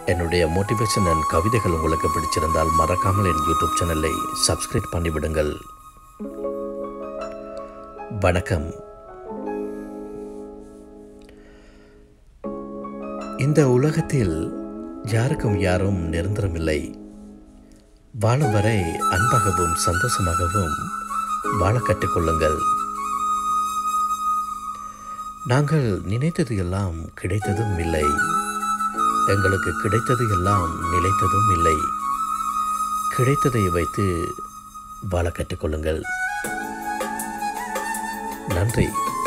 என்னுடைய motivation and கவிதைகள் உங்களுக்கு பிடிச்சிருந்தால் மறக்காமல் என் யூடியூப் சேனலை சப்ஸ்கிரைப் பண்ணிவிடுங்கள் வணக்கம் இந்த உலகத்தில் யாருக்கும் யாரும் நிரந்தரமில்லை வாழும் வரை அன்பாகவும் சந்தோஷமாகவும் வாழ கற்றுக்கொள்ளுங்கள் நாங்கள் நினைத்தது எல்லாம் கிடைத்ததும் இல்லை எங்களுக்கு கிடைத்தது எல்லாம் நிலைத்ததும் இல்லை கிடைத்ததை வைத்து வாழ கற்றுக்கொள்ளுங்கள் நன்றி